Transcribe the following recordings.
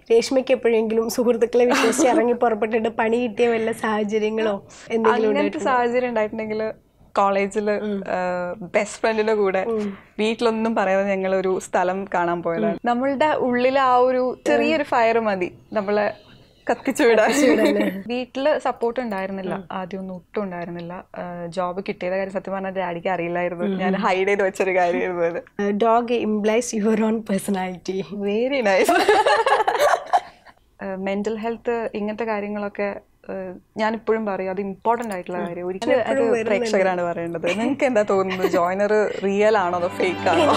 രേഷ്മയ്ക്ക് എപ്പോഴെങ്കിലും സുഹൃത്തുക്കളെ വിശ്വസിച്ച് ഇറങ്ങി പുറപ്പെട്ടിട്ട് പണി കിട്ടിയ വല്ല സാഹചര്യങ്ങളോ എന്തെങ്കിലും അങ്ങനത്തെ സാഹചര്യം ഉണ്ടായിട്ടുണ്ടെങ്കിൽ കോളേജിൽ ബെസ്റ്റ് ഫ്രണ്ടിന്റെ കൂടെ വീട്ടിലൊന്നും പറയാതെ ഞങ്ങൾ ഒരു സ്ഥലം കാണാൻ പോയതാണ് നമ്മളുടെ ഉള്ളിൽ ആ ഒരു ചെറിയൊരു ഫയർ മതി നമ്മളെ കത്തിച്ചു വിടാൻ വീട്ടില് സപ്പോർട്ട് ഉണ്ടായിരുന്നില്ല ആദ്യം ഒന്നും ഒട്ടും ഉണ്ടായിരുന്നില്ല ജോബ് കിട്ടിയത് കാര്യം സത്യം പറഞ്ഞാൽ ഡാഡിക്ക് അറിയില്ലായിരുന്നു ഞാൻ ഹൈഡ് ചെയ്ത് വെച്ചൊരു കാര്യമായിരുന്നു അത് dog implies your own personality very nice mental health ഇങ്ങനത്തെ കാര്യങ്ങളൊക്കെ ഏഹ്, ഞാൻ ഇപ്പോഴും പറയും അത് ഇമ്പോർട്ടന്റ് ആയിട്ടുള്ള കാര്യം ഒരിക്കലും അത് പ്രേക്ഷകരാണ് പറയേണ്ടത് നിങ്ങൾക്ക് എന്താ തോന്നുന്നത് ജോയിനർ റിയൽ ആണോ അതോ ഫേക്ക് ആണോ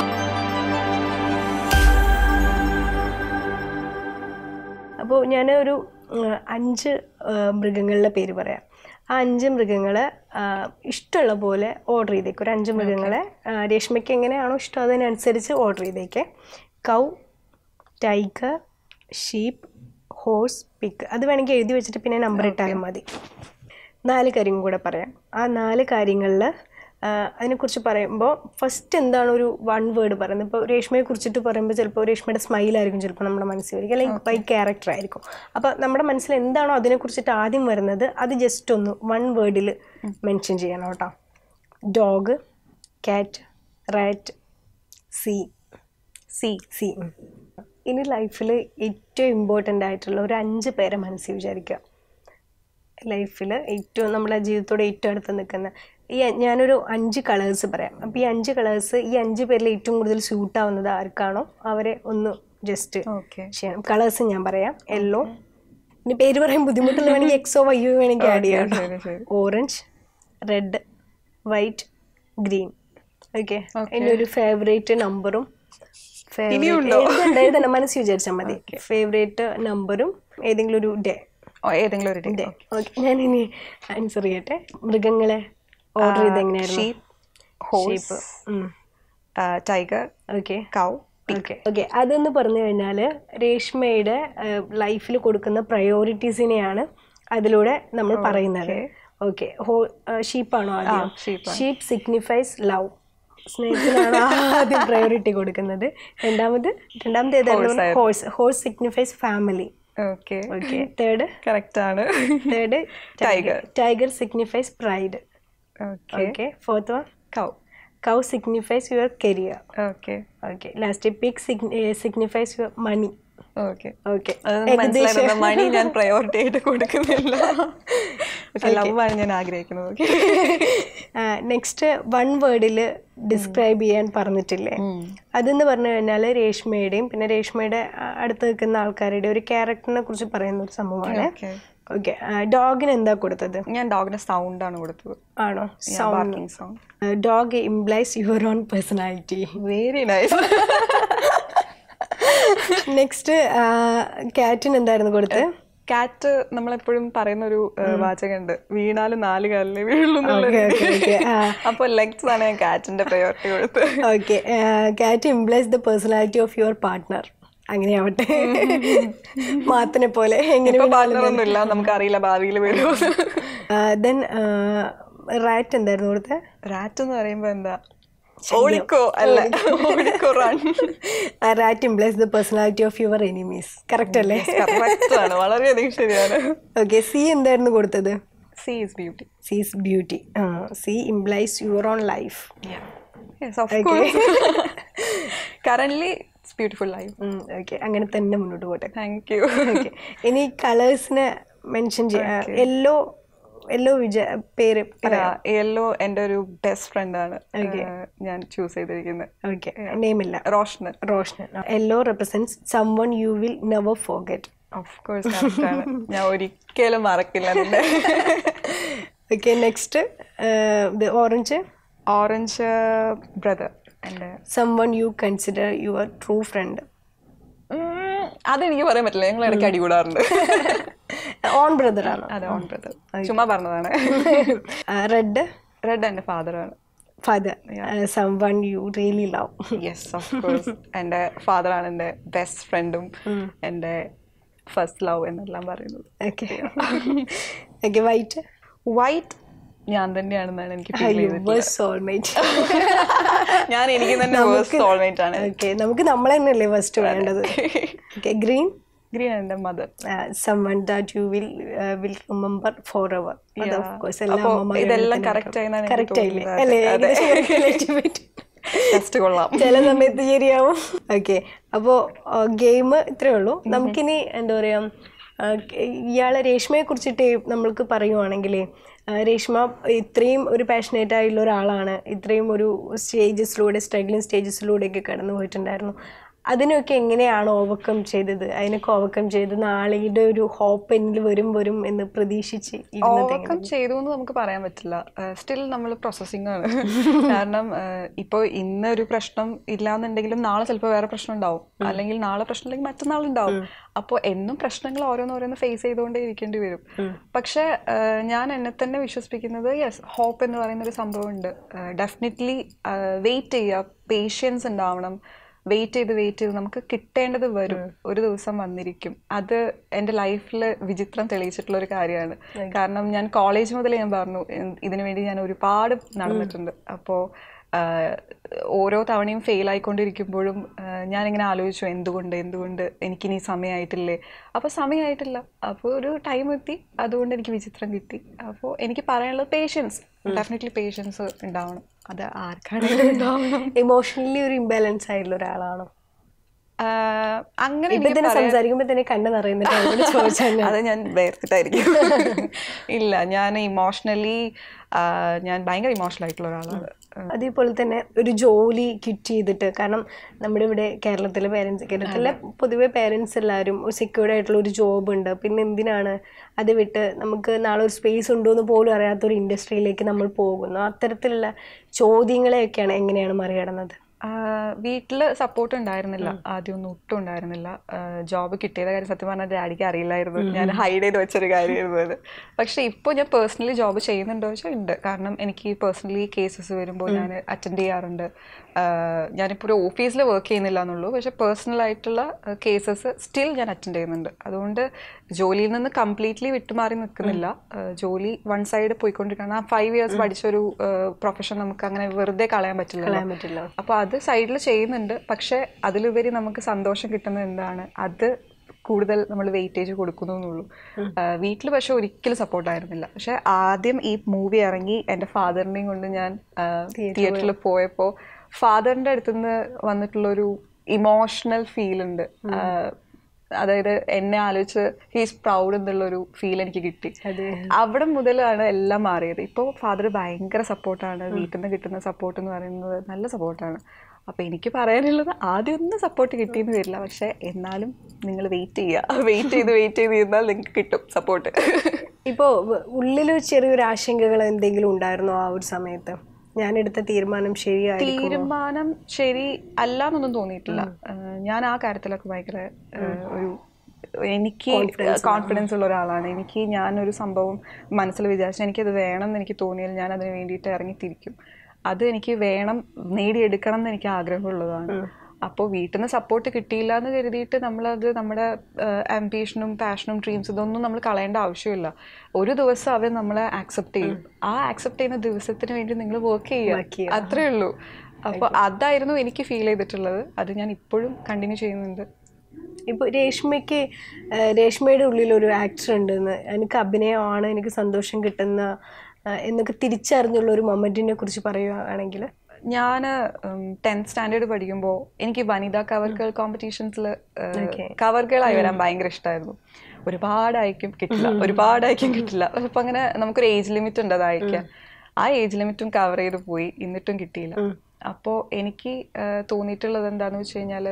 അപ്പോൾ ഞാൻ ഒരു ഉം, അഞ്ച് ആ, മൃഗങ്ങളുടെ പേര് പറയാം ആ അഞ്ച് മൃഗങ്ങളെ ആ, ഇഷ്ടമുള്ള പോലെ ഓർഡർ ചെയ്തേക്കും ഒരു അഞ്ച് മൃഗങ്ങളെ ആ, രേഷ്മയ്ക്ക് എങ്ങനെയാണോ ഇഷ്ടം അതിനനുസരിച്ച് ഓർഡർ ചെയ്തേക്കെ cow tiger sheep horse pig അത് വേണമെങ്കിൽ എഴുതി വെച്ചിട്ട് പിന്നെ നമ്പർ ഇട്ടാലും മതി നാല് കാര്യം കൂടെ പറയാം ആ നാല് കാര്യങ്ങളിൽ അതിനെക്കുറിച്ച് പറയുമ്പോൾ ഫസ്റ്റ് എന്താണ് ഒരു വൺ വേർഡ് പറയുന്നത് ഇപ്പോൾ രേഷ്മയെ കുറിച്ചിട്ട് പറയുമ്പോൾ ചിലപ്പോൾ രേഷ്മയുടെ സ്മൈലായിരിക്കും ചിലപ്പോൾ നമ്മുടെ മനസ്സിൽ വരിക അല്ലെങ്കിൽ ബൈ ക്യാരക്ടർ ആയിരിക്കും അപ്പോൾ നമ്മുടെ മനസ്സിൽ എന്താണോ അതിനെക്കുറിച്ചിട്ട് ആദ്യം വരുന്നത് അത് ജസ്റ്റ് ഒന്ന് വൺ വേർഡിൽ മെൻഷൻ ചെയ്യണം കേട്ടോ ഡോഗ് കാറ്റ് റാറ്റ് സീ സി സി ഇനി ലൈഫിൽ ഏറ്റവും ഇമ്പോർട്ടൻ്റ് ആയിട്ടുള്ള ഒരു അഞ്ച് പേരെ മനസ്സിൽ വിചാരിക്കുക ലൈഫിൽ ഏറ്റവും നമ്മുടെ ജീവിതത്തോട് ഏറ്റവും അടുത്ത് നിൽക്കുന്ന ഈ അ- ഞാനൊരു അഞ്ച് കളേഴ്സ് പറയാം അപ്പോൾ ഈ അഞ്ച് കളേഴ്സ് ഈ അഞ്ച് പേരിൽ ഏറ്റവും കൂടുതൽ സ്യൂട്ട് ആവുന്നത് ആർക്കാണോ അവരെ ഒന്ന് ജസ്റ്റ് ഓക്കെ ചെയ്യണം കളേഴ്സ് ഞാൻ പറയാം യെല്ലോ ഇനി പേര് പറയാൻ ബുദ്ധിമുട്ടുള്ള വേണമെങ്കിൽ എക്സോ വൈയോ വേണമെങ്കിൽ ആഡ് ചെയ്യാം ശരി ശരി orange red white green okay എൻ്റെ ഒരു ഫേവറേറ്റ് നമ്പറും എഴുതണ്ട മനസ്സിൽ വിചാരിച്ചാൽ മതി ഫേവറേറ്റ് നമ്പറും ഏതെങ്കിലും ഒരു ഡേ ഓ ഏതെങ്കിലും ഒരു ഡേ ഓക്കെ ഞാൻ ഇനി ആൻസർ ചെയ്യട്ടെ മൃഗങ്ങളെ ഓർഡർ ചെയ്ത് എങ്ങനെയായിരുന്നു sheep horse tiger okay cow okay okay അതെന്ന് പറഞ്ഞു കഴിഞ്ഞാൽ രേഷ്മയുടെ ലൈഫിൽ കൊടുക്കുന്ന പ്രയോറിറ്റീസിനെയാണ് അതിലൂടെ നമ്മൾ പറയുന്നത് ഓക്കെ ഹോ ഷീപ്പാണോ ആദ്യം sheep ഷീപ്പ് സിഗ്നിഫൈസ് ലവ് സ്നേഹത്തിനാണ് ആദ്യം പ്രയോറിറ്റി കൊടുക്കുന്നത് രണ്ടാമത് രണ്ടാമത് ഏതായിരുന്നു horse horse signifies family okay okay third correct ആണ് third Tiger. Tiger signifies pride okay okay fourth one cow cow signifies your career okay okay last pig signifies your money okay okay അതൊന്നും മനസ്സിലായിരുന്നു മണി ഞാൻ priority ആയിട്ട് കൊടുക്കുന്നില്ല പക്ഷെ love ആണ് ഞാൻ ആഗ്രഹിക്കുന്നത് ഓക്കെ നെക്സ്റ്റ് വൺ വേർഡിൽ ഡിസ്ക്രൈബ് ചെയ്യാൻ പറഞ്ഞിട്ടില്ലേ അതെന്ന് പറഞ്ഞു കഴിഞ്ഞാൽ രേഷ്മയുടെയും പിന്നെ രേഷ്മയുടെ ആ, അടുത്ത് നിൽക്കുന്ന ആൾക്കാരുടെ ഒരു ക്യാരക്ടറിനെ കുറിച്ച് പറയുന്ന ഒരു സംഭവമാണ് ഓക്കെ ഓക്കെ ഡോഗിന് എന്താ കൊടുത്തത് ഞാൻ ഡോഗിന് സൗണ്ട് ആണ് കൊടുത്തത് ആണോ barking sound dog implies your own personality very nice next കാറ്റിന് എന്തായിരുന്നു കൊടുത്തത് കാറ്റ് നമ്മളെപ്പോഴും പറയുന്ന ഒരു വാചകമുണ്ട് വീണാലും നാല് കാലിലെ വീഴുള്ളൂ ഓക്കെ ഓക്കെ ഓക്കെ അപ്പൊ ലെഗ്സ് ആണ് ഞാൻ കാറ്റിന്റെ പ്രയോറിറ്റി കൊടുത്തത് okay cat implies the personality of your partner അങ്ങനെയാവട്ടെ മാത്തിനെ പോലെ എങ്ങനെ ഇപ്പൊ പാർട്ണർ ഒന്നും ഇല്ല നമുക്ക് അറിയില്ല ഭാവിയിൽ വരുമോ ദെൻ റാറ്റ് എന്തായിരുന്നു കൊടുത്തത് റാറ്റ് എന്ന് പറയുമ്പോ എന്താ ഓടിക്കോ അല്ല ഓടിക്കോ run rat implies the personality of your enemies correct അല്ലേ കറക്റ്റ് ആണ് വളരെയധികം ശരിയാണ് ഓക്കെ സി എന്തായിരുന്നു കൊടുത്തത് sea is beauty sees beauty sea implies your own life yes of course current it's beautiful life okay അങ്ങനെ തന്നെ മുന്നോട്ട് പോട്ടെ താങ്ക് യു ഓക്കെ ഇനി കളേഴ്സിനെ മെൻഷൻ ചെയ്യാം യെല്ലോ യെല്ലോ വിജ പേര് യെല്ലോ എൻ്റെ ഒരു ബെസ്റ്റ് ഫ്രണ്ട് ആണ് ഏഹ്, ഞാൻ ചൂസ് ചെയ്തിരിക്കുന്നത് ഓക്കെ നെയിമില്ല റോഷനൻ Roshan yellow represents someone you will never forget of course ആണ് ഞാൻ ഒരിക്കലും മറക്കില്ല നിന്റെ ഓക്കെ നെക്സ്റ്റ് ഇത് ഓറഞ്ച് ഓറഞ്ച് ബ്രദർ എൻ്റെ someone you consider your true friend um, അതെനിക്ക് പറയാൻ പറ്റില്ല ഞങ്ങൾ ഇടയ്ക്ക് അടികൂടാറുണ്ട് ഓൺ ബ്രദർ ആണ് അതെ ഓൺ ബ്രദർ ചുമ്മാ പറഞ്ഞതാണ് റെഡ് റെഡ് എൻ്റെ ഫാദറാണ് father someone you really love yes of course എൻ്റെ ഫാദറാണ് എൻ്റെ ബെസ്റ്റ് ഫ്രണ്ടും എൻ്റെ ഫസ്റ്റ് ലവ് എന്നെല്ലാം പറയുന്നത് ഓക്കെ ഓക്കെ വൈറ്റ് വൈറ്റ് ഞാൻ തന്നെയാണെന്നാണ് എനിക്ക് ഫീൽ ചെയ്തത് സോൾമേറ്റ് ഞാൻ എനിക്ക് തന്നെ വേഴ്സ്റ്റ് സോൾമേറ്റ് ആണ് ഓക്കെ നമുക്ക് നമ്മൾ തന്നെയല്ലേ ഫസ്റ്റ് വേണ്ടത് ഓക്കെ ഗ്രീൻ ഗ്രീൻ എൻ്റെ mother someone that you will uh, will remember forever അത് of course എല്ലാ അപ്പോ അമ്മമാരും ഇതെല്ലാം അങ്ങനെ correct തന്നെ ആയെന്നാണ് പറയും. എനിക്ക് Correct ആയില്ലേ തോന്നുന്നത്. അല്ലേ അതെ. ഏകദേശം correct ആയിട്ട് ടെസ്റ്റ് കൊള്ളാം ചില സമയത്ത് ശരിയാവും ഓക്കെ അപ്പോൾ ഗെയിം ഇത്രയേ ഉള്ളൂ നമുക്കിനി എന്താ പറയുക ഇയാളെ രേഷ്മയെ കുറിച്ചിട്ട് നമ്മൾക്ക് പറയുവാണെങ്കിൽ രേഷ്മ ഇത്രയും ഒരു പാഷനേറ്റ് ആയിട്ടുള്ള ഒരാളാണ് ഇത്രയും ഒരു സ്റ്റേജസിലൂടെ സ്ട്രഗ്ലിംഗ് സ്റ്റേജസിലൂടെയൊക്കെ കടന്നു പോയിട്ടുണ്ടായിരുന്നു അതിനൊക്കെ എങ്ങനെയാണ് ഓവർകം ചെയ്തത് അതിനൊക്കെ ഓവർകം ചെയ്ത് നാളെയുടെ ഒരു ഹോപ്പ് എന്നിൽ വരും വരും എന്ന് പ്രതീക്ഷിച്ച് ഇരുന്നത് ഓവർകം ചെയ്തു എന്ന് നമുക്ക് പറയാൻ പറ്റില്ല സ്റ്റിൽ നമ്മൾ പ്രോസസ്സിംഗ് ആണ് കാരണം ഇപ്പോൾ ഇന്ന് ഒരു പ്രശ്നം ഇല്ലാന്നുണ്ടെങ്കിലും നാളെ ചിലപ്പോൾ വേറെ പ്രശ്നം ഉണ്ടാവും അല്ലെങ്കിൽ നാളെ പ്രശ്നം ഇല്ലെങ്കിൽ മറ്റന്നാൾ ഉണ്ടാവും അപ്പോൾ എന്നും പ്രശ്നങ്ങൾ ഓരോന്നോരോന്ന് ഫേസ് ചെയ്തുകൊണ്ടേ ഇരിക്കേണ്ടി വരും പക്ഷേ ഏഹ്, ഞാൻ എന്നെ തന്നെ വിശ്വസിപ്പിക്കുന്നത് യെസ് ഹോപ്പ് എന്ന് പറയുന്ന ഒരു സംഭവമുണ്ട് ഡെഫിനറ്റ്ലി വെയിറ്റ് ചെയ്യുക പേഷ്യൻസ് ഉണ്ടാവണം വെയിറ്റ് ചെയ്ത് വെയിറ്റ് ചെയ്ത് നമുക്ക് കിട്ടേണ്ടത് വരും ഒരു ദിവസം വന്നിരിക്കും അത് എൻ്റെ ലൈഫിൽ വിചിത്രം തെളിയിച്ചിട്ടുള്ള ഒരു കാര്യമാണ് കാരണം ഞാൻ കോളേജ് മുതൽ ഞാൻ പറഞ്ഞു എൻ- ഇതിനു വേണ്ടി ഞാൻ ഒരുപാട് നടന്നിട്ടുണ്ട് അപ്പോൾ ഓരോ തവണയും ഫെയിൽ ആയിക്കൊണ്ടിരിക്കുമ്പോഴും ആഹ് ഞാനിങ്ങനെ ആലോചിച്ചു എന്തുകൊണ്ട് എന്തുകൊണ്ട് എനിക്കിനി സമയമായിട്ടില്ലേ അപ്പോൾ സമയമായിട്ടില്ല അപ്പോൾ ഒരു ടൈം എത്തി അതുകൊണ്ട് എനിക്ക് വിചിത്രം കിട്ടി അപ്പോൾ എനിക്ക് പറയാനുള്ളത് പേഷ്യൻസ് ഡെഫിനറ്റ്ലി പേഷ്യൻസ് ഉണ്ടാവണം അത് ആർക്കാണെങ്കിലും ഉണ്ടാവണം ഇമോഷണലി ഒരു ഇംബാലൻസ് ആയിട്ടുള്ള ഒരാളാണോ ആഹ് അങ്ങനെ ഇപ്പൊ എനിക്ക് തന്നെ സംസാരിക്കുമ്പോ തന്നെ കണ്ണ് നിറയുന്നിട്ട് ചോദിച്ചാൽ അത് ഞാൻ വേർത്തിട്ടായിരിക്കും ഇല്ല ഞാൻ ഇമോഷണലി ഞാൻ ഭയങ്കര ഇമോഷണൽ ആയിട്ടുള്ള ഒരാളാണ് അതേപോലെ തന്നെ ഒരു ജോലി കിറ്റ് ചെയ്തിട്ട് കാരണം നമ്മുടെ ഇവിടെ കേരളത്തിലെ പേരൻസ് കേരളത്തിലെ പൊതുവെ പേരൻസ് എല്ലാവരും ഒരു സെക്യൂർഡ് ആയിട്ടുള്ള ഒരു ജോബ് ഉണ്ട് പിന്നെ എന്തിനാണ് അത് വിട്ട് നമുക്ക് നാളെ ഒരു സ്പേസ് ഉണ്ടോ എന്ന് പോലും അറിയാത്ത ഒരു ഇൻഡസ്ട്രിയിലേക്ക് നമ്മൾ പോകുന്നു അത്തരത്തിലുള്ള ചോദ്യങ്ങളെയൊക്കെയാണ് എങ്ങനെയാണ് മറികടന്നത് വീട്ടിൽ സപ്പോർട്ട് ഉണ്ടായിരുന്നില്ല ആദ്യമൊന്നും ഒട്ടും ഉണ്ടായിരുന്നില്ല ജോബ് കിട്ടിയത് കാര്യം സത്യം പറഞ്ഞാൽ ഡാഡിക്ക് അറിയില്ലായിരുന്നു ഞാൻ ഹൈഡ് ചെയ്ത് വെച്ചൊരു കാര്യമായിരുന്നു അത് പക്ഷേ ഇപ്പോൾ ഞാൻ പേഴ്സണലി ജോബ് ചെയ്യുന്നുണ്ടോ വെച്ചാൽ ഉണ്ട് കാരണം എനിക്ക് പേഴ്സണലി കേസസ് വരുമ്പോൾ ഞാൻ അറ്റൻഡ് ചെയ്യാറുണ്ട് ആഹ് ഞാനിപ്പോൾ ഒരു ഓഫീസിൽ വർക്ക് ചെയ്യുന്നില്ല എന്നുള്ളൂ പക്ഷേ പേഴ്സണൽ ആയിട്ടുള്ള കേസസ് സ്റ്റിൽ ഞാൻ അറ്റൻഡ് ചെയ്യുന്നുണ്ട് അതുകൊണ്ട് ജോലിയിൽ നിന്ന് കംപ്ലീറ്റ്ലി വിട്ടുമാറി നിൽക്കുന്നില്ല ആഹ് ജോലി വൺ സൈഡ് പോയിക്കൊണ്ടിരിക്കുകയാണ് ആ ഫൈവ് ഇയേഴ്സ് പഠിച്ചൊരു പ്രൊഫഷൻ നമുക്ക് അങ്ങനെ വെറുതെ കളയാൻ പറ്റില്ല കളയാൻ പറ്റില്ല അപ്പോൾ അത് സൈഡിൽ ചെയ്യുന്നുണ്ട് പക്ഷേ അതിലുപരി നമുക്ക് സന്തോഷം കിട്ടുന്നത് എന്താണ് അത് കൂടുതൽ നമ്മൾ വെയിറ്റേജ് കൊടുക്കുന്നു എന്നുള്ളൂ വീട്ടിൽ പക്ഷെ ഒരിക്കലും സപ്പോർട്ടായിരുന്നില്ല പക്ഷെ ആദ്യം ഈ മൂവി ഇറങ്ങി എൻ്റെ ഫാദറിനെയും കൊണ്ട് ഞാൻ തിയേറ്ററിൽ പോയപ്പോൾ ഫാദറിൻ്റെ അടുത്തുനിന്ന് വന്നിട്ടുള്ളൊരു ഇമോഷണൽ ഫീൽ ഉണ്ട് ആഹ് അതായത് എന്നെ ആലോചിച്ച് ഹീസ് പ്രൗഡ് എന്നുള്ളൊരു ഫീൽ എനിക്ക് കിട്ടി അതെ അവിടെ മുതലാണ് എല്ലാം മാറിയത് ഇപ്പോൾ ഫാദർ ഭയങ്കര സപ്പോർട്ടാണ് വീട്ടിൽ നിന്ന് കിട്ടുന്ന സപ്പോർട്ട് എന്ന് പറയുന്നത് നല്ല സപ്പോർട്ടാണ് അപ്പോൾ എനിക്ക് പറയാനുള്ളത് ആദ്യം ഒന്നും സപ്പോർട്ട് കിട്ടിയെന്ന് വരില്ല പക്ഷേ എന്നാലും നിങ്ങൾ വെയിറ്റ് ചെയ്യുക വെയിറ്റ് ചെയ്ത് വെയിറ്റ് ചെയ്ത് ഇരുന്നാൽ നിങ്ങൾക്ക് കിട്ടും സപ്പോർട്ട് ഇപ്പോൾ ഉള്ളിൽ ചെറിയൊരു ആശങ്കകൾ എന്തെങ്കിലും ഉണ്ടായിരുന്നോ ആ ഒരു സമയത്ത് ഞാൻ എടുത്ത തീരുമാനം ശരിയായിരിക്കും തീരുമാനം ശരി അല്ല എന്നൊന്നും തോന്നിയിട്ടില്ല ഏഹ് ഞാൻ ആ കാര്യത്തിലൊക്കെ ഭയങ്കര ഏഹ് ഒരു എനിക്ക് കോൺഫിഡൻസ് ഉള്ള ഒരാളാണ് എനിക്ക് ഞാനൊരു സംഭവം മനസ്സിൽ വിചാരിച്ചു എനിക്കത് വേണം എന്ന് എനിക്ക് തോന്നിയാൽ ഞാൻ അതിന് വേണ്ടിയിട്ട് ഇറങ്ങിത്തിരിക്കും അത് എനിക്ക് വേണം നേടിയെടുക്കണം എന്ന് എനിക്ക് ആഗ്രഹമുള്ളതാണ് അപ്പോൾ വീട്ടിൽ നിന്ന് സപ്പോർട്ട് കിട്ടിയില്ല എന്ന് കരുതിയിട്ട് നമ്മളത് നമ്മുടെ ആംബിഷനും പാഷനും ഡ്രീംസ് ഇതൊന്നും നമ്മൾ കളയേണ്ട ആവശ്യമില്ല ഒരു ദിവസം അവർ നമ്മളെ ആക്സെപ്റ്റ് ചെയ്യും ആ ആക്സെപ്റ്റ് ചെയ്യുന്ന ദിവസത്തിന് വേണ്ടി നിങ്ങൾ വർക്ക് Work ചെയ്യുക ചെയ്യുക. അത്രേ ഉള്ളൂ അപ്പോൾ അതായിരുന്നു എനിക്ക് ഫീൽ ചെയ്തിട്ടുള്ളത് അത് ഞാൻ ഇപ്പോഴും കണ്ടിന്യൂ ചെയ്യുന്നുണ്ട് ഇപ്പോൾ രേഷ്മയ്ക്ക് ആ, രേഷ്മയുടെ ഉള്ളിൽ ഒരു ആക്ടർ ഉണ്ടെന്ന് എനിക്ക് അഭിനയമാണ് എനിക്ക് സന്തോഷം കിട്ടുന്ന ആ, എന്നൊക്കെ തിരിച്ചറിഞ്ഞുള്ള ഒരു മൊമെന്റിനെ കുറിച്ച് പറയുകയാണെങ്കിൽ ഞാൻ ടെൻത്ത് സ്റ്റാൻഡേർഡ് പഠിക്കുമ്പോൾ എനിക്ക് വനിതാ കവർ ഗേൾ കോമ്പറ്റീഷൻസിൽ കവർ ഗേൾ ആയി വരാൻ ഭയങ്കര ഇഷ്ടമായിരുന്നു ഒരുപാട് അയക്കും കിട്ടില്ല ഒരുപാട് അയക്കും കിട്ടില്ല അപ്പം അങ്ങനെ നമുക്കൊരു ഏജ് ലിമിറ്റ് ഉണ്ട് അത് അയക്കാൻ ആ ഏജ് ലിമിറ്റും കവർ ചെയ്ത് പോയി എന്നിട്ടും കിട്ടിയില്ല അപ്പോൾ എനിക്ക് ആ, തോന്നിയിട്ടുള്ളത് എന്താണെന്ന് വെച്ച് കഴിഞ്ഞാൽ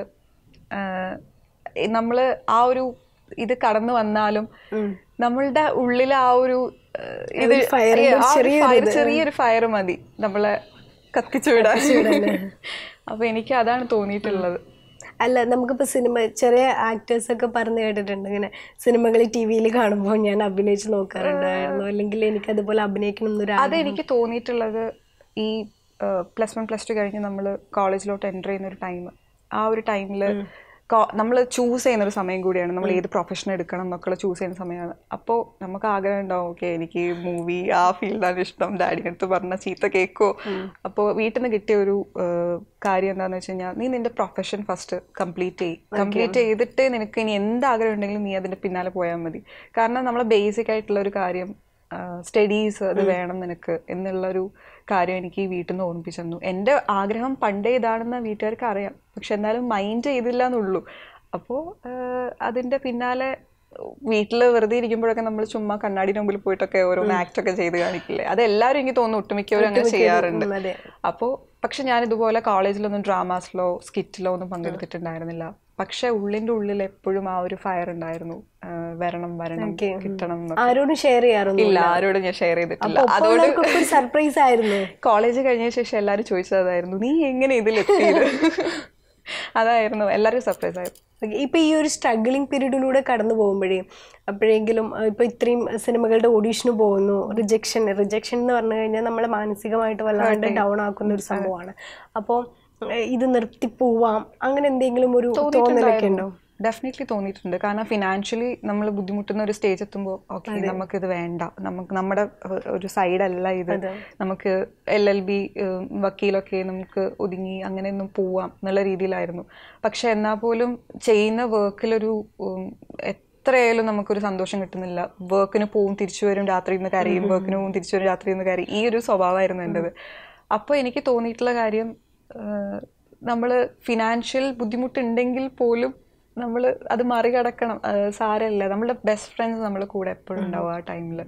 നമ്മൾ ആ ഒരു ഇത് കടന്നു വന്നാലും നമ്മളുടെ ഉള്ളിൽ ആ ഒരു ആ, ഇത് ഒരു fire ന്റെ ആ ഒരു ചെറിയൊരു fire, ഇത്. ചെറിയൊരു ഫയർ മതി നമ്മളെ കത്തിച്ചു വിടാൻ അപ്പൊ എനിക്ക് അതാണ് തോന്നിയിട്ടുള്ളത് അല്ല നമുക്കിപ്പോൾ സിനിമ ചെറിയ ആക്ടേഴ്സ് ഒക്കെ പറഞ്ഞു കേട്ടിട്ടുണ്ട് ഇങ്ങനെ സിനിമകൾ ടി വിയിൽ കാണുമ്പോൾ ഞാൻ അഭിനയിച്ച് നോക്കാറുണ്ടായിരുന്നു അല്ലെങ്കിൽ എനിക്ക് അതുപോലെ അഭിനയിക്കണം എന്നൊരു അത് എനിക്ക് തോന്നിയിട്ടുള്ളത് ഈ പ്ലസ് വൺ പ്ലസ് ടു കഴിഞ്ഞ് നമ്മൾ കോളേജിലോട്ട് എൻ്റർ ചെയ്യുന്ന ഒരു ടൈം ആ ഒരു ടൈമിൽ നമ്മൾ ചൂസ് ചെയ്യുന്ന ഒരു സമയം കൂടിയാണ് നമ്മൾ ഏത് പ്രൊഫഷൻ എടുക്കണം എന്നൊക്കെ ചൂസ് ചെയ്യുന്ന സമയമാണ് അപ്പോൾ നമുക്ക് ആഗ്രഹം ഉണ്ടാവും ഓക്കെ എനിക്ക് മൂവി ആ ഫീൽഡാണ് ഇഷ്ടം ഡാഡി അടുത്ത് പറഞ്ഞ ചീത്ത കേക്കോ അപ്പോൾ വീട്ടിൽ നിന്ന് കിട്ടിയ ഒരു ഏഹ്, കാര്യം എന്താണെന്ന് വെച്ച് കഴിഞ്ഞാൽ നീ നിന്റെ പ്രൊഫഷൻ ഫസ്റ്റ് കംപ്ലീറ്റ് ചെയ്യും കംപ്ലീറ്റ് ചെയ്തിട്ട് നിനക്ക് ഇനി എന്ത് ആഗ്രഹം ഉണ്ടെങ്കിലും നീ അതിന്റെ പിന്നാലെ പോയാൽ മതി കാരണം നമ്മളെ ബേസിക് ആയിട്ടുള്ള ഒരു കാര്യം സ്റ്റഡീസ് അത് വേണം നിനക്ക് എന്നുള്ളൊരു കാര്യം എനിക്ക് ഈ വീട്ടിൽ നിന്ന് ഓർമ്മിപ്പിച്ചു തന്നു എൻ്റെ ആഗ്രഹം പണ്ടേ ഇതാണെന്ന് വീട്ടുകാർക്ക് അറിയാം പക്ഷെ എന്നാലും മൈൻഡ് ചെയ്തില്ല എന്നുള്ളൂ അപ്പോൾ അതിൻ്റെ പിന്നാലെ വീട്ടിൽ വെറുതെ ഇരിക്കുമ്പോഴൊക്കെ നമ്മൾ ചുമ്മാ കണ്ണാടിയുടെ മുമ്പിൽ പോയിട്ടൊക്കെ ഓരോന്ന് ആക്ട് ഒക്കെ ചെയ്ത് കാണിക്കില്ലേ അത് എല്ലാവരും എനിക്ക് തോന്നുന്നു ഒട്ടുമിക്കവരും അങ്ങനെ ചെയ്യാറുണ്ട് ഉം, അതെ അപ്പോൾ പക്ഷെ ഞാൻ ഇതുപോലെ കോളേജിലൊന്നും ഡ്രാമാസിലോ സ്കിറ്റിലോ ഒന്നും പങ്കെടുത്തിട്ടുണ്ടായിരുന്നില്ല പക്ഷെ ഉള്ളിൻ്റെ ഉള്ളിൽ എപ്പോഴും ആ ഒരു ഫയർ ഉണ്ടായിരുന്നു ആ, വരണം വരണം Okay. കിട്ടണം എന്നൊക്കെ. ആരോടും ഷെയർ ചെയ്യാറൊന്നും ഇല്ല ആരോടും ഞാൻ ഷെയർ ചെയ്തിട്ടില്ല അപ്പൊ അതുകൊണ്ട് ഉള്ളവർക്കൊക്കെ ഒരു സർപ്രൈസ് ആയിരുന്നു കോളേജ് കഴിഞ്ഞ ശേഷം എല്ലാവരും ചോദിച്ചത് അതായിരുന്നു നീ എങ്ങനെ ഇതിലെത്തിയത് അതായിരുന്നു എല്ലാവരും സർപ്രൈസ് ആയിരുന്നു Okay, ഇപ്പൊ ഈ ഒരു സ്ട്രഗ്ലിംഗ് പീരീഡിലൂടെ കടന്നു പോകുമ്പോഴേ അപ്പോഴെങ്കിലും അഹ് ഇപ്പൊ ഇത്രയും സിനിമകളുടെ ഓഡീഷന് പോകുന്നു റിജക്ഷൻ റിജക്ഷൻ എന്ന് പറഞ്ഞു കഴിഞ്ഞാൽ നമ്മളെ മാനസികമായിട്ട് വല്ലാണ്ട് ഡൗൺ ആക്കുന്ന ഒരു സംഭവമാണ് അപ്പോൾ ഇത് നിർത്തി പോവാം അങ്ങനെ എന്തെങ്കിലും ഒരു തോന്നലൊക്കെ ഉണ്ടോ ഡെഫിനറ്റ്ലി തോന്നിയിട്ടുണ്ട് കാരണം ഫിനാൻഷ്യലി നമ്മൾ ബുദ്ധിമുട്ടുന്ന ഒരു സ്റ്റേജ് എത്തുമ്പോൾ ഓക്കെ നമുക്കിത് വേണ്ട നമുക്ക് നമ്മുടെ ഏഹ്, ഒരു സൈഡല്ല ഇത് നമുക്ക് എൽ എൽ ബി വക്കീലൊക്കെ നമുക്ക് ഒതുങ്ങി അങ്ങനെയൊന്നും പോവാം എന്നുള്ള രീതിയിലായിരുന്നു പക്ഷെ എന്നാൽ പോലും ചെയ്യുന്ന വർക്കിലൊരു ഉം, എത്രയായാലും നമുക്കൊരു സന്തോഷം കിട്ടുന്നില്ല വർക്കിന് പോവും തിരിച്ചു വരും രാത്രി ഇന്ന് കരയും വർക്കിന് പോവും തിരിച്ചു വരും രാത്രി ഇന്ന് കരയും ഈ ഒരു സ്വഭാവമായിരുന്നു എൻ്റെത് അപ്പോൾ എനിക്ക് തോന്നിയിട്ടുള്ള കാര്യം നമ്മൾ ഫിനാൻഷ്യൽ ബുദ്ധിമുട്ടുണ്ടെങ്കിൽ പോലും നമ്മൾ അത് മറികടക്കണം ആ, സാരമില്ല നമ്മളുടെ ബെസ്റ്റ് ഫ്രണ്ട്സ് നമ്മളെ കൂടെ എപ്പോഴും ഉണ്ടാവും ആ ടൈമിൽ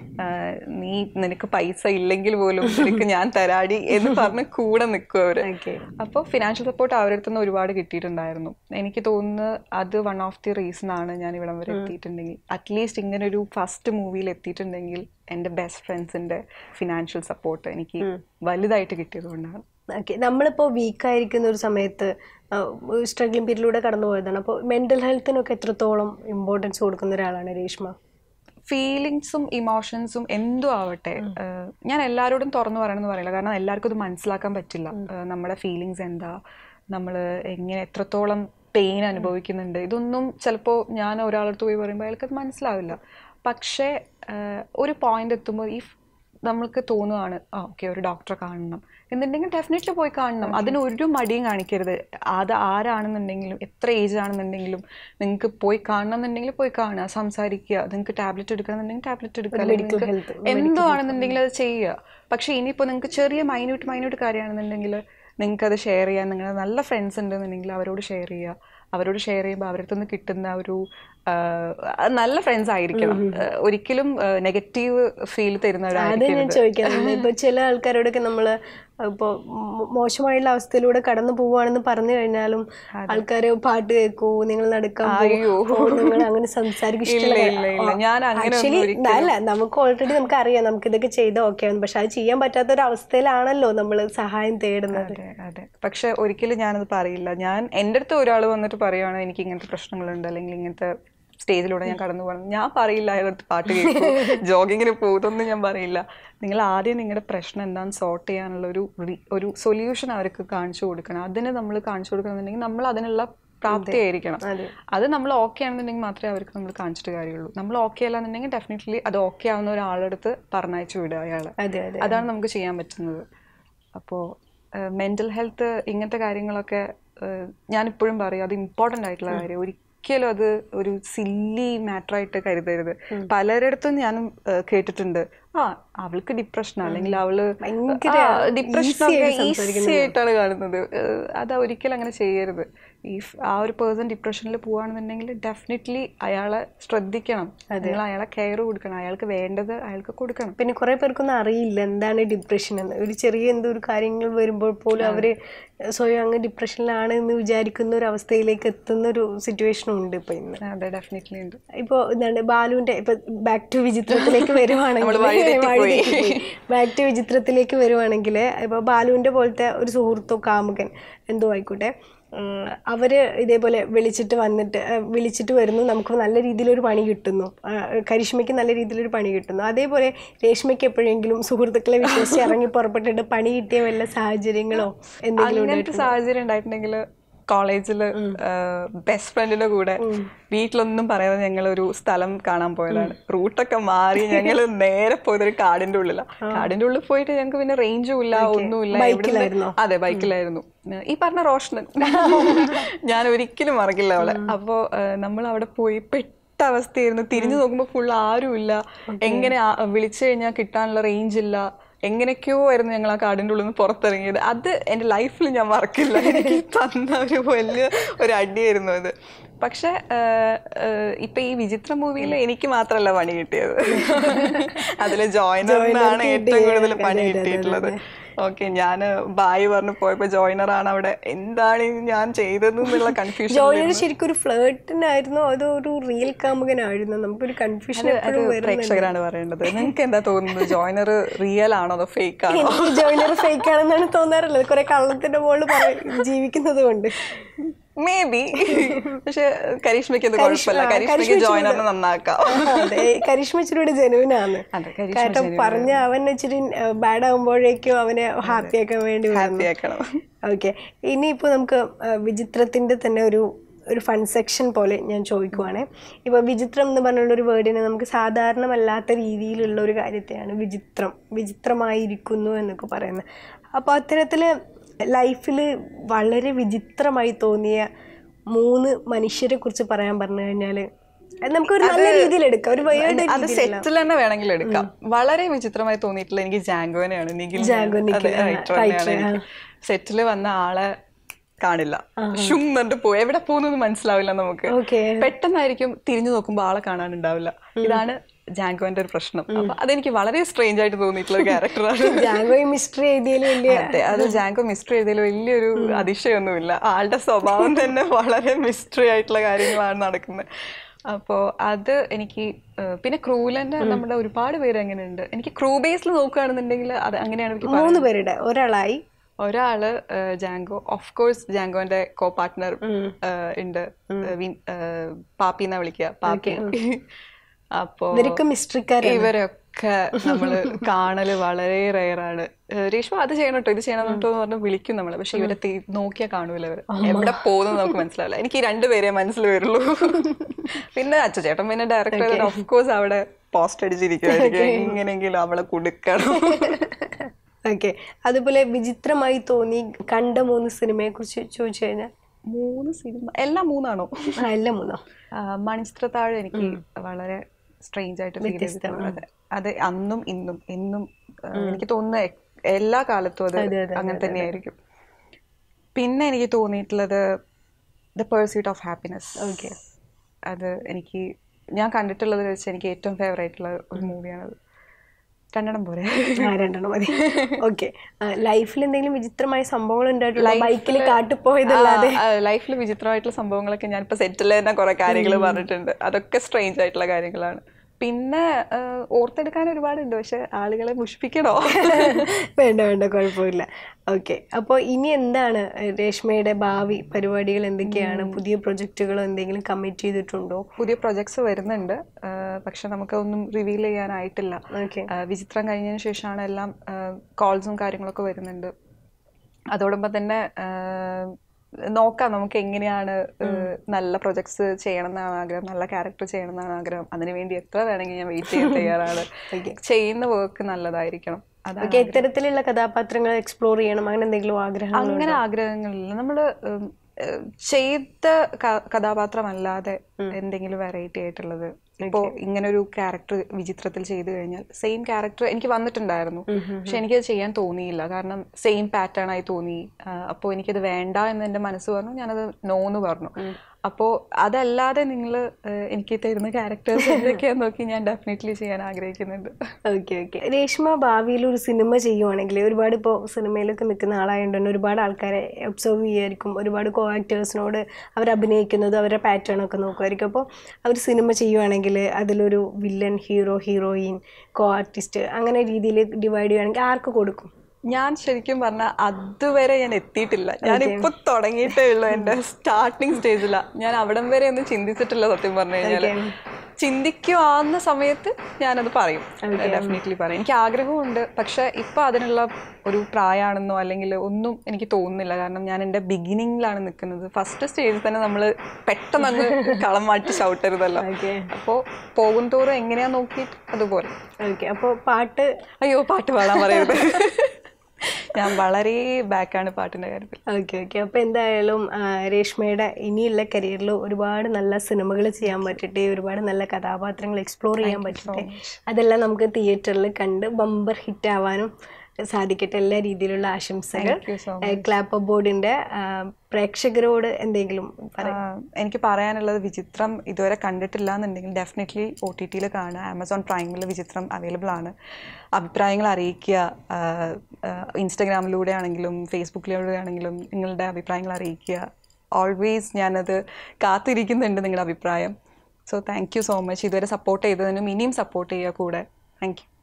നീ നിനക്ക് പൈസ ഇല്ലെങ്കിൽ പോലും നിനക്ക് ഞാൻ തരാടി എന്ന് പറഞ്ഞ് കൂടെ നിൽക്കും അവർ ഓക്കെ അപ്പോൾ ഫിനാൻഷ്യൽ സപ്പോർട്ട് അവരുടെ അടുത്ത് നിന്ന് ഒരുപാട് കിട്ടിയിട്ടുണ്ടായിരുന്നു എനിക്ക് തോന്നുന്നത് അത് വൺ ഓഫ് ദി റീസൺ ആണ് ഞാൻ ഇവിടം വരെ എത്തിയിട്ടുണ്ടെങ്കിൽ അറ്റ്ലീസ്റ്റ് ഇങ്ങനെ ഒരു ഫസ്റ്റ് മൂവിയിൽ എത്തിയിട്ടുണ്ടെങ്കിൽ എൻ്റെ ബെസ്റ്റ് ഫ്രണ്ട്സിൻ്റെ ഫിനാൻഷ്യൽ സപ്പോർട്ട് എനിക്ക് വലുതായിട്ട് കിട്ടിയത് കൊണ്ടാണ് ഓക്കെ നമ്മളിപ്പോൾ വീക്കായിരിക്കുന്ന ഒരു സമയത്ത് സ്ട്രഗ്ലിംഗ് പീരീഡിലൂടെ കടന്നു പോയതാണ് അപ്പോൾ മെന്റൽ ഹെൽത്തിനൊക്കെ എത്രത്തോളം ഇമ്പോർട്ടൻസ് കൊടുക്കുന്ന ഒരാളാണ് രേഷ്മ ഫീലിങ്സും ഇമോഷൻസും എന്തും ആവട്ടെ ഏഹ് ഞാൻ എല്ലാവരോടും തുറന്നു പറയണമെന്ന് പറയില്ല കാരണം എല്ലാവർക്കും ഇത് മനസ്സിലാക്കാൻ പറ്റില്ല ഏഹ് നമ്മുടെ ഫീലിങ്സ് എന്താ നമ്മൾ എങ്ങനെ എത്രത്തോളം പെയിൻ അനുഭവിക്കുന്നുണ്ട് ഇതൊന്നും ചിലപ്പോൾ ഞാൻ ഒരാളടുത്ത് പോയി പറയുമ്പോൾ അയാൾക്കത് മനസ്സിലാവില്ല പക്ഷേ ഏഹ് ഒരു പോയിന്റ് എത്തുമ്പോൾ ഈ നമ്മൾക്ക് തോന്നുവാണ് ആ ഓക്കെ ഒരു ഡോക്ടറെ കാണണം എന്നുണ്ടെങ്കിൽ ഡെഫിനറ്റ്ലി പോയി കാണണം അതിന് ഒരു മടിയും കാണിക്കരുത് അത് ആരാണെന്നുണ്ടെങ്കിലും എത്ര ഏജ് ആണെന്നുണ്ടെങ്കിലും നിങ്ങൾക്ക് പോയി കാണണം എന്നുണ്ടെങ്കിൽ പോയി കാണുക സംസാരിക്കുക നിങ്ങൾക്ക് ടാബ്ലറ്റ് എടുക്കണമെന്നുണ്ടെങ്കിൽ ടാബ്ലറ്റ് എടുക്കുക അല്ലെങ്കിൽ medical നിങ്ങൾക്ക് health, എന്തോ ആണെന്നുണ്ടെങ്കിൽ അത് ചെയ്യുക പക്ഷെ ഇനിയിപ്പോൾ നിങ്ങൾക്ക് ചെറിയ മൈന്യൂട്ട് മൈന്യൂട്ട് കാര്യമാണെന്നുണ്ടെങ്കിൽ നിങ്ങൾക്ക് അത് ഷെയർ ചെയ്യാൻ നിങ്ങളുടെ നല്ല ഫ്രണ്ട്സ് ഉണ്ടെന്നുണ്ടെങ്കിൽ അവരോട് ഷെയർ ചെയ്യുക അവരോട് ഷെയർ ചെയ്യുമ്പോൾ അവരുടെ നിന്ന് കിട്ടുന്ന ഒരു ആ, നല്ല ഫ്രണ്ട്സ് ആയിരിക്കണം ആ, ഒരിക്കലും നെഗറ്റീവ് ഫീൽ അത് ഞാൻ തരുന്നവരായിരിക്കരുത് ചോദിക്കാൻ ഇപ്പൊ ചില ആൾക്കാരോടൊക്കെ നമ്മള് ഇപ്പൊ മോ- മോശമായുള്ള അവസ്ഥയിലൂടെ കടന്നു പോവുകയാണെന്ന് പറഞ്ഞു കഴിഞ്ഞാലും ആൾക്കാര് പാട്ട് കേൾക്കൂ നിങ്ങൾ നടക്കാൻ അയ്യോ. നിങ്ങൾ അങ്ങനെ സംസാരിക്കും ഇല്ല, ഇല്ല, ഇല്ല. ഞാൻ അങ്ങനെ ആക്ച്വലി ഒന്നും ഒരിക്കലും- അല്ല നമുക്ക് ഓൾറെഡി നമുക്ക് അറിയാം നമുക്ക് ഇതൊക്കെ ചെയ്ത ഓക്കെ ആണ് പക്ഷെ അത് ചെയ്യാൻ പറ്റാത്ത ഒരു അവസ്ഥയിലാണല്ലോ നമ്മൾ സഹായം തേടുന്നത് അതെ അതെ പക്ഷെ ഒരിക്കലും ഞാനത് പറയില്ല ഞാൻ എൻ്റെ അടുത്ത് ഒരാൾ വന്നിട്ട് പറയുവാണ് എനിക്ക് ഇങ്ങനത്തെ പ്രശ്നങ്ങളുണ്ട് അല്ലെങ്കിൽ ഇങ്ങനത്തെ സ്റ്റേജിലൂടെ ഞാൻ കടന്നു പോകണം ഞാൻ പറയില്ല അയാളുടെ അടുത്ത് പാട്ട് കേൾക്കും ജോഗിങ്ങിന് പോകുന്നൊന്നും ഞാൻ പറയില്ല നിങ്ങൾ ആദ്യം നിങ്ങളുടെ പ്രശ്നം എന്താണെന്ന് സോർട്ട് ചെയ്യാനുള്ള ഒരു re- ഒരു സൊല്യൂഷൻ അവർക്ക് കാണിച്ചു കൊടുക്കണം അതിന് നമ്മൾ കാണിച്ചു കൊടുക്കണമെന്നുണ്ടെങ്കിൽ നമ്മൾ അതിനുള്ള പ്രാപ്തിയായിരിക്കണം അതെ. അത് നമ്മൾ ഓക്കെ ആണെന്നുണ്ടെങ്കിൽ മാത്രമേ അവർക്ക് നമ്മൾ കാണിച്ചിട്ട് കാര്യമുള്ളൂ നമ്മൾ ഓക്കെ അല്ലാന്നുണ്ടെങ്കിൽ ഡെഫിനറ്റ്ലി അത് ഓക്കെ ആവുന്ന ഒരാളുടെ അടുത്ത് പറഞ്ഞയച്ചു വിടുക അയാളെ അതെ അതെ അതാണ് നമുക്ക് ചെയ്യാൻ പറ്റുന്നത് അപ്പോൾ മെൻ്റൽ ഹെൽത്ത് ഇങ്ങനത്തെ കാര്യങ്ങളൊക്കെ ഏഹ്, ഞാനിപ്പോഴും പറയും അത് ഇമ്പോർട്ടൻ്റ് ആയിട്ടുള്ള കാര്യം ഒരിക്കലും അത് ഒരു സില്ലി മാറ്ററായിട്ട് കരുതരുത് പലരിടത്തും ഞാനും ഏഹ്, കേട്ടിട്ടുണ്ട് ആ അവൾക്ക് ഡിപ്രഷൻ അല്ലെങ്കിൽ അവള് ഭയങ്കര ഡിപ്രഷനൊക്കെ easy ആയിട്ട് ഈസി ആയിട്ടാണ് കാണുന്നത് ഏഹ്, അത് ഒരിക്കലും അങ്ങനെ ചെയ്യരുത് ഈ ആ ഒരു പേഴ്സൺ ഡിപ്രഷനിൽ പോവാണെന്നുണ്ടെങ്കിൽ ഡെഫിനറ്റ്ലി അയാളെ ശ്രദ്ധിക്കണം നിങ്ങൾ അയാളെ കെയർ കൊടുക്കണം അയാൾക്ക് വേണ്ടത് അയാൾക്ക് കൊടുക്കണം പിന്നെ കുറെ പേർക്കൊന്നും അറിയില്ല എന്താണ് ഡിപ്രഷൻ എന്ന് ഒരു ചെറിയ എന്തോ ഒരു കാര്യങ്ങൾ വരുമ്പോൾ പോലും അവര് സ്വയം അങ്ങ് ഡിപ്രഷനിലാണ് എന്ന് വിചാരിക്കുന്ന ഒരു അവസ്ഥയിലേക്ക് എത്തുന്ന ഒരു സിറ്റുവേഷനും ഉണ്ട് ഇപ്പൊ ഇന്ന് അതെ ഡെഫിനറ്റ്ലി ഉണ്ട് ഇപ്പൊ എന്താണ് ബാലുവിന്റെ ഇപ്പൊ ബാക്ക് ടു വിചിത്രത്തിലേക്ക് വരുവാണെങ്കിൽ നമ്മള് വഴിതെറ്റിപ്പോയി. ബാക്ക് ടു വിചിത്രത്തിലേക്ക് വരുവാണെങ്കിൽ ഇപ്പൊ ബാലുവിന്റെ പോലത്തെ ഒരു സുഹൃത്തോ കാമുകൻ എന്തോ ആയിക്കോട്ടെ ഉം, അവര് ഇതേപോലെ വിളിച്ചിട്ട് വന്നിട്ട് ആ, വിളിച്ചിട്ട് വരുന്നു നമുക്ക് നല്ല രീതിയിലൊരു പണി കിട്ടുന്നു ആ, കരിഷ്മയ്ക്ക് നല്ല രീതിയിലൊരു പണി കിട്ടുന്നു അതേപോലെ രേഷ്മയ്ക്ക് എപ്പോഴെങ്കിലും സുഹൃത്തുക്കളെ വിശ്വസിച്ച് ഇറങ്ങി പുറപ്പെട്ടിട്ട് പണി കിട്ടിയ വല്ല സാഹചര്യങ്ങളോ എന്തെങ്കിലും അങ്ങനത്തെ സാഹചര്യം ഉണ്ടായിട്ടുണ്ടെങ്കിൽ കോളേജിൽ ബെസ്റ്റ് ഫ്രണ്ടിന്റെ കൂടെ വീട്ടിലൊന്നും പറയാതെ ഞങ്ങൾ ഒരു സ്ഥലം കാണാൻ പോയതാണ് റൂട്ടൊക്കെ മാറി ഞങ്ങൾ നേരെ പോയത് ഒരു കാടിന്റെ ഉള്ളിലാണ് കാടിന്റെ ഉള്ളിൽ പോയിട്ട് ഞങ്ങൾക്ക് പിന്നെ റേഞ്ചും ഇല്ല ഒന്നുമില്ല എവിടുന്ന് അതെ ബൈക്കിലായിരുന്നു ഈ പറഞ്ഞ റോഷനൻ ഞാൻ ഒരിക്കലും മറക്കില്ല അവളെ അപ്പോ നമ്മൾ അവിടെ പോയി പെട്ട അവസ്ഥയായിരുന്നു തിരിഞ്ഞു നോക്കുമ്പോൾ ഫുൾ ആരുമില്ല എങ്ങനെ ആ- വിളിച്ചു കഴിഞ്ഞാൽ കിട്ടാനുള്ള റേഞ്ച് ഇല്ല എങ്ങനെയൊക്കെയോ ആയിരുന്നു ഞങ്ങൾ ആ കാടിൻ്റെ ഉള്ളിൽ നിന്ന് പുറത്തിറങ്ങിയത് അത് എൻ്റെ ലൈഫിൽ ഞാൻ മറക്കില്ല എനിക്ക് തന്ന ഒരു വലിയ ഒരു അടിയായിരുന്നു അത് പക്ഷെ ഇപ്പൊ ഈ വിചിത്ര മൂവിയിൽ എനിക്ക് മാത്രമല്ല പണി കിട്ടിയത് അതില് ജോയിനറിനാണ് ഏറ്റവും കൂടുതൽ പണി കിട്ടിയിട്ടുള്ളത് ഓക്കെ ഞാൻ ബായ് പറഞ്ഞു പോയപ്പോ ജോയിനറാണ് അവിടെ എന്താണ് ഈ ഞാൻ ചെയ്തതെന്നുള്ള കൺഫ്യൂഷൻ ജോയിനർ ശരിക്കും ഒരു ഫ്ലേർട്ടിനായിരുന്നു അതോ ഒരു റിയൽ കാമുകനായിരുന്നു നമുക്കൊരു കൺഫ്യൂഷൻ അത് പ്രേക്ഷകരാണ് പറയേണ്ടത് നിങ്ങൾക്ക് എന്താ തോന്നുന്നത് ജോയിനർ റിയൽ ആണോ അതോ ഫേക്ക് ആണോ ജോയിനർ ഫേക്ക് ആണെന്നാണ് തോന്നാറുള്ളത് കുറെ കള്ളത്തിന്റെ മുകളിൽ പറ- ജീവിക്കുന്നത് കൊണ്ട് മേ ബി പക്ഷെ കരീഷ്മയ്ക്ക് അത് കുഴപ്പമില്ല കരീഷ്മയ്ക്ക് ജോയിനറിനെ നന്നാക്കാം അതെ കരിഷ്മ ഇച്ചിരി ജനുവിനാണ് അതെ കരീഷ്മ കാരണം പറഞ്ഞ അവൻ ഇച്ചിരി ബാഡ് ആകുമ്പോഴേക്കും അവനെ ഹാപ്പി ആക്കാൻ വേണ്ടി വന്നു ഹാപ്പിയാക്കണം ഓക്കെ ഇനിയിപ്പോൾ നമുക്ക് ആ, വിചിത്രത്തിന്റെ തന്നെ ഒരു ഒരു ഫൺ സെക്ഷൻ പോലെ ഞാൻ ചോദിക്കുവാണ് ഇപ്പോൾ വിചിത്രം എന്ന് പറഞ്ഞുള്ള ഒരു വേർഡിനെ നമുക്ക് സാധാരണമല്ലാത്ത രീതിയിലുള്ള ഒരു കാര്യത്തെയാണ് വിചിത്രം വിചിത്രമായിരിക്കുന്നു എന്നൊക്കെ പറയുന്നത് അപ്പോൾ അത്തരത്തിൽ ലൈഫിൽ വളരെ വിചിത്രമായി തോന്നിയ മൂന്ന് മനുഷ്യരെ കുറിച്ച് പറയാൻ പറഞ്ഞു കഴിഞ്ഞാൽ നമുക്കൊരു നല്ല രീതിയിൽ എടുക്കാം ഒരു വേർഡ് അത് സെറ്റിൽ തന്നെ വേണമെങ്കിൽ എടുക്കാം വളരെ വിചിത്രമായി തോന്നിയിട്ടുള്ള എനിക്ക് ജാങ്കോനെയാണ് നിഖിൽ ജാങ്കോ, നിഖിൽ, ആ, writer, സെറ്റിൽ വന്ന ആളെ കാണില്ല ഷും എന്നിട്ട് പോയി എവിടെ പോകുന്നു മനസ്സിലാവില്ല നമുക്ക് ഓക്കെ പെട്ടെന്നായിരിക്കും തിരിഞ്ഞു നോക്കുമ്പോൾ ആളെ കാണാനുണ്ടാവില്ല ഇതാണ് ജാങ്കോന്റെ ഒരു പ്രശ്നം അപ്പൊ അതെനിക്ക് വളരെ സ്ട്രേഞ്ച് ആയിട്ട് തോന്നിയിട്ടുള്ള ഒരു ക്യാരക്ടറാണ് ജാങ്കോ ഈ മിസ്റ്ററി എഴുതിയതിൽ വലിയ അതെ അത് ജാങ്കോ മിസ്റ്ററി എഴുതിയതിൽ വലിയൊരു അതിശയമൊന്നുമില്ല ആളുടെ സ്വഭാവം തന്നെ വളരെ മിസ്റ്ററി ആയിട്ടുള്ള കാര്യങ്ങളാണ് നടക്കുന്നത് അപ്പോൾ അത് എനിക്ക് ഏഹ്, പിന്നെ ക്രൂലന്റെ നമ്മുടെ ഒരുപാട് പേര് അങ്ങനെയുണ്ട് എനിക്ക് ക്രൂ ബേസിൽ നോക്കുകയാണെന്നുണ്ടെങ്കിൽ അത് അങ്ങനെയാണ് എനിക്ക് മൂന്ന് പേരുടെ ഒരാളായി ഒരാള് ഏഹ്, ജാങ്കോ ഓഫ് കോഴ്സ് ജാങ്കോന്റെ കോ പാർട്ട്ണർ ഉണ്ട് ഏഹ്, വിൻ- ഏഹ്, പാപ്പി എന്നാ വിളിക്കുക പാപ്പി അപ്പോ ഇവരൊക്കെ മിസ്റ്ററിക്കാരാണ് ഇവരൊക്കെ നമ്മള് കാണല് വളരെ റെയറാണ് രേഷ്മ അത് ചെയ്യണം കേട്ടോ ഇത് ചെയ്യണം കേട്ടോ എന്ന് പറഞ്ഞ് വിളിക്കും നമ്മള് പക്ഷെ ഇവരെ തി- നോക്കിയാ കാണൂല ഇവര് എവിടെ പോകുന്നത് നമുക്ക് മനസ്സിലാവില്ല എനിക്ക് ഈ രണ്ടുപേരെ മനസ്സിൽ വരുള്ളൂ പിന്നെ അച്ഛചേട്ടൻ പിന്നെ ഡയറക്ടർ ഓഫ് കോഴ്സ് അവിടെ പോസ്റ്റ് അടിച്ചിരിക്കുമായിരിക്കും എങ്ങനെയെങ്കിലും അവളെ കൊടുക്കണം ഓക്കെ അതുപോലെ വിചിത്രമായി തോന്നി കണ്ട മൂന്ന് സിനിമയെ കുറിച്ച് ചോദിച്ചു കഴിഞ്ഞാൽ മൂന്ന് സിനിമ എല്ലാം മൂന്നാണോ ആ എല്ലാം മൂന്നോ ആ, മണിച്ചിത്രത്താഴ് എനിക്ക് വളരെ സ്ട്രേഞ്ച് ആയിട്ട് ഫീൽ ചെയ്തിട്ടുള്ളത് അത് അന്നും ഇന്നും എന്നും ആ, എനിക്ക് തോന്നുന്ന എ- എല്ലാ കാലത്തും അത് അങ്ങനെ തന്നെയായിരിക്കും പിന്നെ എനിക്ക് തോന്നിയിട്ടുള്ളത് the pursuit of happiness okay അത് എനിക്ക് ഞാൻ കണ്ടിട്ടുള്ളത് വെച്ച് എനിക്ക് ഏറ്റവും ഫേവറേറ്റ് ഉള്ള ഒരു മൂവിയാണത് രണ്ടെണ്ണം പോരെ ആ രണ്ടെണ്ണം മതി ഓക്കെ ലൈഫിൽ എന്തെങ്കിലും വിചിത്രമായ സംഭവങ്ങൾ ഉണ്ടായിട്ടുണ്ടോ ബൈക്കിൽ കാട്ടിപ്പോയതല്ലാതെ ലൈഫിൽ വിചിത്രമായിട്ടുള്ള സംഭവങ്ങളൊക്കെ ഞാനിപ്പോൾ സെറ്റിൽ തന്നെ കുറെ കാര്യങ്ങൾ പറഞ്ഞിട്ടുണ്ട് അതൊക്കെ സ്ട്രേഞ്ച് ആയിട്ടുള്ള കാര്യങ്ങളാണ് പിന്നെ ആ, ഓർത്തെടുക്കാൻ ഒരുപാടുണ്ട് പക്ഷെ ആളുകളെ മുഷിപ്പിക്കണോ വേണ്ട വേണ്ട കുഴപ്പമില്ല ഓക്കെ അപ്പോൾ ഇനി എന്താണ് രേഷ്മയുടെ ഭാവി പരിപാടികൾ എന്തൊക്കെയാണ് പുതിയ പ്രൊജക്റ്റുകൾ എന്തെങ്കിലും കമ്മിറ്റ് ചെയ്തിട്ടുണ്ടോ പുതിയ പ്രൊജക്ട്സ് വരുന്നുണ്ട് ആ, പക്ഷെ നമുക്കൊന്നും റിവീൽ ചെയ്യാനായിട്ടില്ല ഓക്കെ ആ, വിചിത്രം കഴിഞ്ഞതിന് ശേഷമാണ് എല്ലാം കോൾസും കാര്യങ്ങളൊക്കെ വരുന്നുണ്ട് അതോടൊപ്പം തന്നെ ആ, നോക്കാം നമുക്ക് എങ്ങനെയാണ് ആ, നല്ല പ്രൊജക്ട്സ് ചെയ്യണം എന്നാണ് ആഗ്രഹം നല്ല ക്യാരക്ടർ ചെയ്യണം എന്നാണ് ആഗ്രഹം അതിനുവേണ്ടി എത്ര വേണമെങ്കിൽ ഞാൻ വെയിറ്റ് ചെയ്യാൻ തയ്യാറാണ് ചെയ്യുന്ന വർക്ക് നല്ലതായിരിക്കണം അതാണ് ഓക്കെ ഇത്തരത്തിലുള്ള കഥാപാത്രങ്ങൾ എക്സ്പ്ലോർ ചെയ്യണം അങ്ങനെ എന്തെങ്കിലും ആഗ്രഹം അങ്ങനെ ആഗ്രഹങ്ങളില്ല നമ്മള് ഉം, ഏഹ്, ചെയ്ത ക- കഥാപാത്രമല്ലാതെ എന്തെങ്കിലും വെറൈറ്റി ആയിട്ടുള്ളത് ഇപ്പോ ഇങ്ങനെ ഒരു ക്യാരക്ടർ വിചിത്രത്തിൽ ചെയ്തു കഴിഞ്ഞാൽ സെയിം ക്യാരക്ടർ എനിക്ക് വന്നിട്ടുണ്ടായിരുന്നു പക്ഷെ എനിക്കത് ചെയ്യാൻ തോന്നിയില്ല കാരണം സെയിം പാറ്റേൺ ആയി തോന്നി അപ്പോൾ എനിക്കത് വേണ്ട എന്ന് എൻ്റെ മനസ്സ് പറഞ്ഞു ഞാനത് നോ എന്ന് പറഞ്ഞു അപ്പോൾ അതല്ലാതെ നിങ്ങൾ എനിക്ക് തരുന്ന ക്യാരക്ടേഴ്സ് എന്തൊക്കെയാന്ന് നോക്കി ഞാൻ ഡെഫിനറ്റ്ലി ചെയ്യാൻ ആഗ്രഹിക്കുന്നുണ്ട് ഓക്കെ ഓക്കെ രേഷ്മ ഭാവിയിൽ ഒരു സിനിമ ചെയ്യുവാണെങ്കിൽ ഒരുപാട് ഇപ്പോൾ സിനിമയിലൊക്കെ നിൽക്കുന്ന ആളായതുകൊണ്ട് തന്നെ ഒരുപാട് ആൾക്കാരെ ഒബ്സർവ് ചെയ്യുമായിരിക്കും ഒരുപാട് കോ ആക്ടേഴ്സിനോട് അവർ അഭിനയിക്കുന്നത് അവരുടെ പാറ്റേൺ ഒക്കെ നോക്കുമായിരിക്കും അപ്പോൾ അവർ സിനിമ ചെയ്യുവാണെങ്കിൽ അതിലൊരു villain hero heroine co artist അങ്ങനെ രീതിയിൽ ഡിവൈഡ് ചെയ്യുകയാണെങ്കിൽ ആർക്ക് കൊടുക്കും ഞാൻ ശരിക്കും പറഞ്ഞ അതുവരെ ഞാൻ എത്തിയിട്ടില്ല ഞാൻ ഇപ്പൊ തുടങ്ങിയിട്ടേ ഉള്ളൂ എന്റെ സ്റ്റാർട്ടിങ് സ്റ്റേജിലാ ഞാൻ അവിടം വരെ ഒന്നും ചിന്തിച്ചിട്ടില്ല സത്യം പറഞ്ഞു കഴിഞ്ഞാല് ചിന്തിക്കുവാന്ന സമയത്ത് ഞാനത് പറയും ഡെഫിനറ്റ്ലി പറയും എനിക്ക് ആഗ്രഹമുണ്ട് പക്ഷെ ഇപ്പൊ അതിനുള്ള ഒരു പ്രായമാണെന്നോ അല്ലെങ്കിൽ ഒന്നും എനിക്ക് തോന്നുന്നില്ല കാരണം ഞാൻ എൻ്റെ ബിഗിനിങ്ങിലാണ് നിൽക്കുന്നത് ഫസ്റ്റ് സ്റ്റേജിൽ തന്നെ നമ്മൾ പെട്ടെന്ന് അങ്ങ് കളം മാറ്റി ചവിട്ടരുതല്ലോ ഓക്കെ അപ്പോൾ പോകും തോറും എങ്ങനെയാ നോക്കിയിട്ട് അതുപോലെ ഓക്കെ അപ്പോൾ പാട്ട് അയ്യോ പാട്ട് പാടാൻ പറയരുത് ഞാൻ വളരെ ബാക്കാണ് പാട്ടിന്റെ കാര്യത്തിൽ ഓക്കെ ഓക്കെ അപ്പോൾ എന്തായാലും ആ, രേഷ്മയുടെ ഇനിയുള്ള കരിയറിൽ ഒരുപാട് നല്ല സിനിമകൾ ചെയ്യാൻ പറ്റട്ടെ ഒരുപാട് നല്ല കഥാപാത്രങ്ങൾ എക്സ്പ്ലോർ ചെയ്യാൻ പറ്റട്ടെ അതെല്ലാം നമുക്ക് തിയേറ്ററിൽ കണ്ട് ബമ്പർ ഹിറ്റ് ആവാനും സാധിക്കട്ടെ എല്ലാ രീതിയിലുള്ള ആശംസകൾ Thank you so ക്ലാപ്പ് ബോർഡിന്റെ പ്രേക്ഷകരോട് എന്തെങ്കിലും പറയാം ആഹ് എനിക്ക് പറയാനുള്ളത് വിചിത്രം ഇതുവരെ കണ്ടിട്ടില്ല എന്നുണ്ടെങ്കിൽ ഡെഫിനറ്റ്ലി ഒ ടി ടിയിൽ കാണുക ആമസോൺ പ്രൈമിൽ വിചിത്രം അവൈലബിൾ ആണ് അഭിപ്രായങ്ങൾ അറിയിക്കുക ആഹ് ആഹ് ഇൻസ്റ്റഗ്രാമിലൂടെ ആണെങ്കിലും ഫേസ്ബുക്കിലൂടെ ആണെങ്കിലും നിങ്ങളുടെ അഭിപ്രായങ്ങൾ അറിയിക്കുക ഓൾവേസ് ഞാനത് കാത്തിരിക്കുന്നുണ്ട് നിങ്ങളുടെ അഭിപ്രായം so thank you so much ഇതുവരെ സപ്പോർട്ട് ചെയ്തതിനും ഇനിയും സപ്പോർട്ട് ചെയ്യുക കൂടെ താങ്ക് യു